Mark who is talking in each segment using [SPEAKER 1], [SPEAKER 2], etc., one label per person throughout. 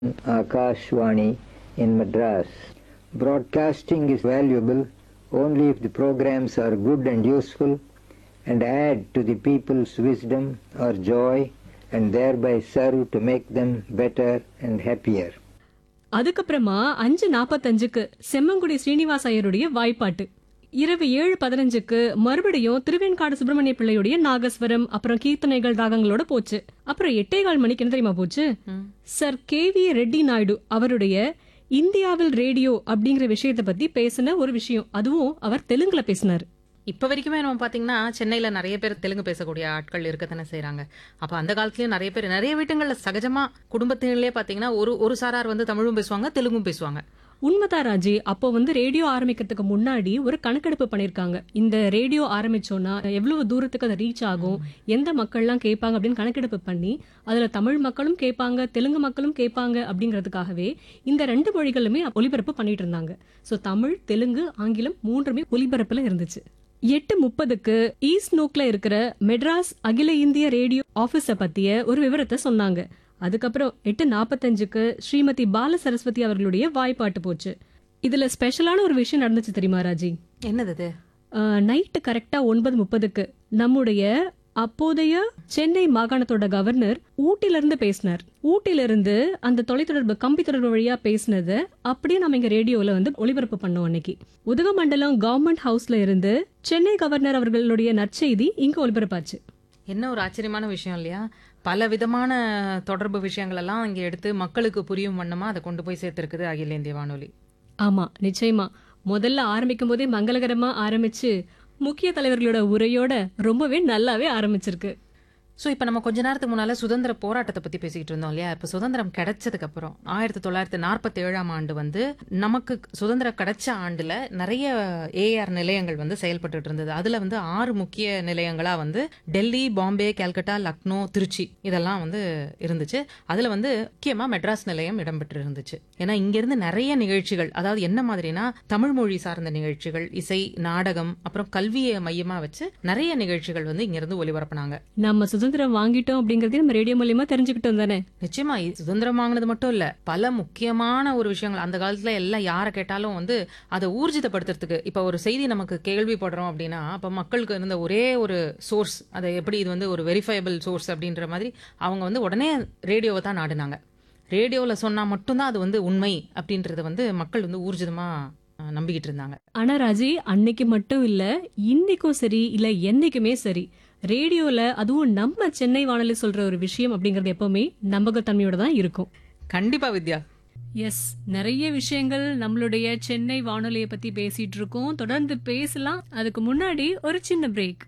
[SPEAKER 1] Akashwani in Madras. Broadcasting is valuable only if the programs are good and useful and add to the people's wisdom or joy and thereby serve to make them better and happier.
[SPEAKER 2] அதுக்கப்புறமா அஞ்சு நாப்பத்தஞ்சுக்கு செம்மங்குடி ஸ்ரீனிவாச ஐயருடைய வாய்ப்பாட்டு இரவு ஏழு பதினஞ்சுக்கு மறுபடியும் திருவெண்காடு சுப்பிரமணிய பிள்ளையுடைய நாகஸ்வரம் அப்புறம் கீர்த்தனைகள் ராகங்களோட போச்சு அப்புறம் எட்டே கால் மணிக்கு என்ன தெரியுமா போச்சு sir K V Reddy Naidu அவருடைய இந்தியாவில் ரேடியோ அப்படிங்கிற விஷயத்தை பத்தி பேசின ஒரு விஷயம் அதுவும் அவர் தெலுங்குல பேசினார்
[SPEAKER 3] இப்ப வரைக்குமே நம்ம பாத்தீங்கன்னா சென்னையில நிறைய பேர் தெலுங்கு பேசக்கூடிய ஆட்கள் இருக்கத்தானே செய்றாங்க அப்ப அந்த காலத்துலயும் நிறைய பேர் நிறைய வீட்டுங்கள்ல சகஜமா குடும்பத்திலே பாத்தீங்கன்னா ஒரு ஒரு சாரார் வந்து தமிழும் பேசுவாங்க தெலுங்கும் பேசுவாங்க
[SPEAKER 2] உண்மைதான் ராஜி அப்போ வந்து ரேடியோ ஆரம்பிக்கிறதுக்கு முன்னாடி ஒரு கணக்கெடுப்பு பண்ணிருக்காங்க இந்த ரேடியோ ஆரம்பிச்சோம்னா எவ்வளவு தூரத்துக்கு அது ரீச் ஆகும் எந்த மக்கள்லாம் கேட்பாங்க அப்படின்னு கணக்கெடுப்பு பண்ணி அதுல தமிழ் மக்களும் கேட்பாங்க தெலுங்கு மக்களும் கேட்பாங்க அப்படிங்கிறதுக்காகவே இந்த ரெண்டு மொழிகளுமே ஒலிபரப்பு பண்ணிட்டு இருந்தாங்க சோ தமிழ் தெலுங்கு ஆங்கிலம் மூன்றுமே ஒலிபரப்புல இருந்துச்சு எட்டு முப்பதுக்கு ஈஸ்ட் நோக்ல இருக்கிற மெட்ராஸ் அகில இந்திய ரேடியோ ஆபீஸ பத்திய ஒரு விவரத்தை சொன்னாங்க அதுக்கப்புறம் எட்டு நாற்பத்தஞ்சுக்கு ஸ்ரீமதி பால சரஸ்வதி அவர்களுடைய வாய்ப்பாட்டு போச்சு இதுல ஸ்பெஷலான ஒரு விஷயம் நடந்துச்சு தெரியுமா ராஜி
[SPEAKER 3] என்னது இது
[SPEAKER 2] நைட்டு கரெக்டா ஒன்பது முப்பதுக்கு நம்முடைய அப்போதைய சென்னை மாகாணத்தோட கவர்னர் ஊட்டில இருந்து பேசினார் ஊட்டில இருந்து அந்த தொலைத்தொடர்பு கம்பி தொடர்பு வழியா பேசினத அப்படியே நம்ம இங்க ரேடியோல வந்து ஒளிபரப்பு பண்ணோம் அன்னைக்கு உதகமண்டலம் கவர்மெண்ட் ஹவுஸ்ல இருந்து சென்னை கவர்னர் அவர்களுடைய நற்செய்தி இங்க ஒளிபரப்பாச்சு
[SPEAKER 3] என்ன ஒரு ஆச்சரியமான விஷயம் இல்லையா பல விதமான தொடர்பு விஷயங்கள் எல்லாம் இங்க எடுத்து மக்களுக்கு புரியும் வண்ணமா அதை கொண்டு போய் சேர்த்திருக்குது அகில இந்திய வானொலி
[SPEAKER 2] ஆமா நிச்சயமா முதல்ல ஆரம்பிக்கும் போதே மங்களகரமா ஆரம்பிச்சு முக்கிய தலைவர்களோட உரையோட ரொம்பவே நல்லாவே ஆரம்பிச்சிருக்கு
[SPEAKER 3] ஸோ இப்போ நம்ம கொஞ்ச நேரத்துக்கு முன்னால சுதந்திர போராட்டத்தை பத்தி பேசிக்கிட்டு இருந்தோம் இல்லையா இப்போ சுதந்திரம் கிடைச்சதுக்கு அப்புறம் ஆயிரத்தி தொள்ளாயிரத்தி நாற்பத்தி ஏழாம் ஆண்டு வந்து நமக்கு சுதந்திரம் கிடைச்ச ஆண்டுல நிறைய ஏஆர் நிலையங்கள் வந்து செயல்பட்டுட்டு இருந்தது அதுல வந்து ஆறு முக்கிய நிலையங்களா வந்து டெல்லி பாம்பே கல்கட்டா லக்னோ திருச்சி இதெல்லாம் வந்து இருந்துச்சு அதுல வந்து முக்கியமா மெட்ராஸ் நிலையம் இடம்பெற்று இருந்துச்சு ஏன்னா இங்க இருந்து நிறைய நிகழ்ச்சிகள் அதாவது என்ன மாதிரினா தமிழ் மொழி சார்ந்த நிகழ்ச்சிகள் இசை நாடகம் அப்புறம் கல்வியை மையமா வச்சு நிறைய நிகழ்ச்சிகள் வந்து இங்க இருந்து ஒளிபரப்புனாங்க
[SPEAKER 2] நம்ம சுதந்திரம் வாங்கிட்டோம் அப்படிங்கறதையும் நம்ம ரேடியோ மூலியமா தெரிஞ்சுக்கிட்டோம் தானே
[SPEAKER 3] நிச்சயமா இது சுதந்திரம் வாங்கினது மட்டும் இல்ல பல முக்கியமான ஒரு விஷயங்கள் அந்த காலத்துல எல்லாம் யாரை கேட்டாலும் வந்து அதை ஊர்ஜிதப்படுத்துறதுக்கு இப்ப ஒரு செய்தி நமக்கு கேள்விப்படுறோம் அப்படின்னா அப்ப மக்களுக்கு இருந்த ஒரே ஒரு சோர்ஸ் அதை எப்படி இது வந்து ஒரு வெரிஃபைபிள் சோர்ஸ் அப்படின்ற மாதிரி அவங்க வந்து உடனே ரேடியோவை தான் நாடினாங்க ரேடியோல சொன்னா மட்டும்தான் அது வந்து உண்மை அப்படின்றத வந்து மக்கள் வந்து ஊர்ஜிதமா அஹ், நம்பிக்கிட்டு இருந்தாங்க
[SPEAKER 2] ஆனா ராஜி அன்னைக்கு மட்டும் இல்ல இன்னைக்கும் சரி இல்ல என்னைக்குமே சரி ரேடியோல அதுவும் நம்ம சென்னை வானொலி சொல்ற ஒரு விஷயம் அப்படிங்கறது எப்பவுமே நம்பகத்தன்மையோட தான் இருக்கும்
[SPEAKER 3] கண்டிப்பா வித்யா
[SPEAKER 2] எஸ் நிறைய விஷயங்கள் நம்மளுடைய சென்னை வானொலியை பத்தி பேசிட்டு இருக்கோம் தொடர்ந்து பேசலாம் அதுக்கு முன்னாடி ஒரு சின்ன பிரேக்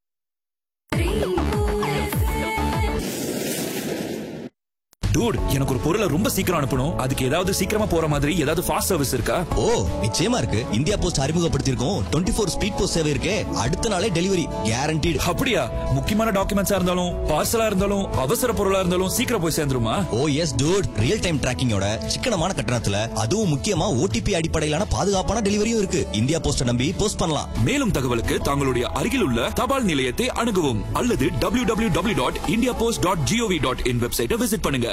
[SPEAKER 4] டூட் எனக்கு ஒரு பொருளை ரொம்ப சீக்கிரம் அனுப்பணும் அதுக்கு ஏதாவது சீக்கிரமா போற மாதிரி ஏதாவது ஃபாஸ்ட் சர்வீஸ் இருக்கா
[SPEAKER 5] ஓ நிச்சயமா இருக்கு இந்தியா போஸ்ட் அறிமுகப்படுத்தியிருக்கோம் டுவெண்ட்டி ஃபோர் ஸ்பீட் போஸ்ட் சேவை இருக்கே அடுத்த நாளே டெலிவரி கேரண்டீடு
[SPEAKER 4] அப்படியா முக்கியமான டாக்குமெண்ட்ஸா இருந்தாலும் பார்சலா இருந்தாலும் அவசர பொருளா இருந்தாலும் சீக்கிரம் போய் சேர்ந்துருமா
[SPEAKER 5] oh yes dude real time டிராக்கிங்கோட சிக்கனமான கட்டணத்துல அதுவும் முக்கியமா ஓடிபி அடிப்படையிலான பாதுகாப்பான டெலிவரியும் இருக்கு இந்தியா போஸ்ட நம்பி போஸ்ட் பண்ணலாம்
[SPEAKER 4] மேலும் தகவலுக்கு தங்களுடைய அருகில் உள்ள தபால் நிலையத்தை அணுகவும் அல்லது W W W dot India Post dot G O V dot in வெப்சைட்டை விசிட் பண்ணுங்க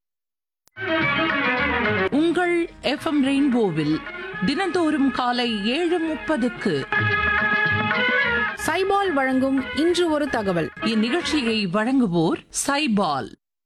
[SPEAKER 6] உங்கள் எஃப்எம் ரெயின்போவில் தினந்தோறும் காலை ஏழு முப்பதுக்கு
[SPEAKER 7] சைபால் வழங்கும் இன்று ஒரு தகவல்
[SPEAKER 6] இந்நிகழ்ச்சியை வழங்குவோர் சைபால்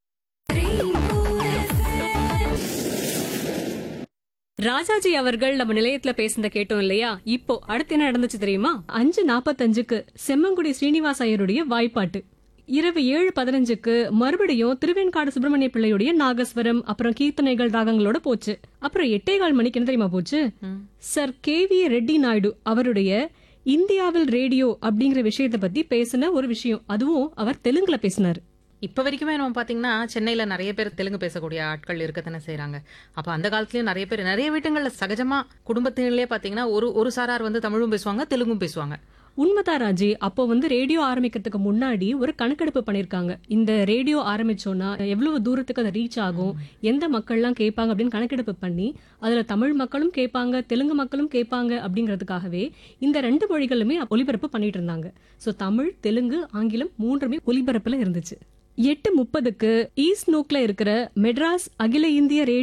[SPEAKER 2] ராஜாஜி அவர்கள் நம்ம நிலையத்துல பேசுனத கேட்டோம் இல்லையா இப்போ அடுத்து என்ன நடந்துச்சு தெரியுமா அஞ்சு நாப்பத்தஞ்சுக்கு செம்மங்குடி ஸ்ரீனிவாச ஐயருடைய வாய்ப்பாட்டு இரவு ஏழு பதினஞ்சுக்கு மறுபடியும் திருவெண்காடு சுப்பிரமணிய பிள்ளையுடைய நாகஸ்வரம் அப்புறம் கீர்த்தனைகள் ராகங்களோட போச்சு அப்புறம் எட்டே கால் மணிக்கு என்ன தெரியுமா போச்சு sir K V Reddy Naidu அவருடைய இந்தியாவில் ரேடியோ அப்படிங்கிற விஷயத்தை பத்தி பேசின ஒரு விஷயம் அதுவும் அவர் தெலுங்குல பேசினார்
[SPEAKER 3] இப்ப வரைக்குமே நம்ம பாத்தீங்கன்னா சென்னையில நிறைய பேர் தெலுங்கு பேசக்கூடிய ஆட்கள் இருக்கத்தானே செய்றாங்க அப்ப அந்த காலத்துலயும் நிறைய பேர் நிறைய வீட்டுங்கள்ல சகஜமா குடும்பத்திலே பாத்தீங்கன்னா ஒரு ஒரு சாரார் வந்து தமிழும் பேசுவாங்க தெலுங்கும் பேசுவாங்க
[SPEAKER 2] உண்மைதான் ராஜி அப்போ வந்து ரேடியோ ஆரம்பிக்கிறதுக்கு முன்னாடி ஒரு கணக்கெடுப்பு பண்ணிருக்காங்க இந்த ரேடியோ ஆரம்பிச்சோம்னா எவ்வளவு தூரத்துக்கு அது ரீச் ஆகும் எந்த மக்கள்லாம் கேட்பாங்க அப்படின்னு கணக்கெடுப்பு பண்ணி அதுல தமிழ் மக்களும் கேட்பாங்க தெலுங்கு மக்களும் கேட்பாங்க அப்படிங்கிறதுக்காகவே இந்த ரெண்டு மொழிகளுமே ஒலிபரப்பு பண்ணிட்டு இருந்தாங்க சோ தமிழ் தெலுங்கு ஆங்கிலம் மூன்றுமே ஒலிபரப்புல இருந்துச்சு எட்டு முப்பதுக்கு ஈஸ்ட் நோக்ல இருக்கிற மெட்ராஸ் அகில இந்திய ரேடியோ